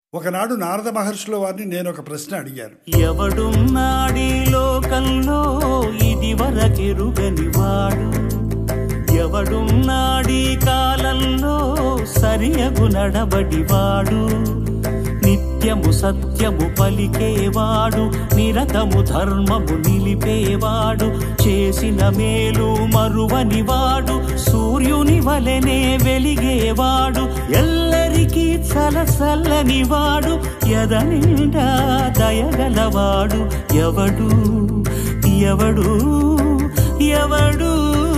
ఒకనాడు నారద మహర్షుల వారిని నేను ఒక ప్రశ్న అడిగాను ఎవడున్నాడీ లోకంలో ఇది వరకెరుగని వాడు ఎవడున్నాడీ కాలంలో సరియగు నడబడివాడు నిత్యము సత్యము పలికేవాడు నిరతము ధర్మము నిలిపేవాడు చేసిన మేలు మరువని వాడు సూర్యుని వలెనే వెలిగేవాడు ఎల్లరికీ చలసల్లని వాడు ఎదనిండా దయగలవాడు ఎవడు ఎవడు ఎవడు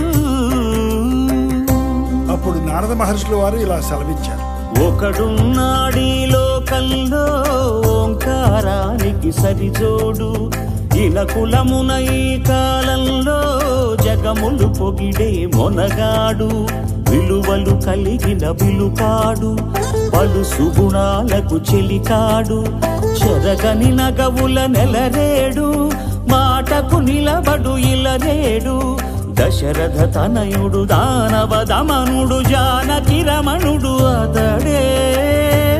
అప్పుడు నారద మహర్షుల వారు ఇలా సెలవిచ్చారు ఒకడున్నాడీ లోకంలో ఓంకారానికి సరిజోడు ఇలకులమున ఈ కాలంలో జగములు పొగిడే మొనగాడు విలువలు కలిగిన విలుకాడు పలు సుగుణాలకు చెలికాడు చెరగని నగవుల నెలరేడు మాటకు నిలబడు ఇలరేడు దశరథ తనయుడు దానవ దమనుడు జానకి రమణుడు అతడే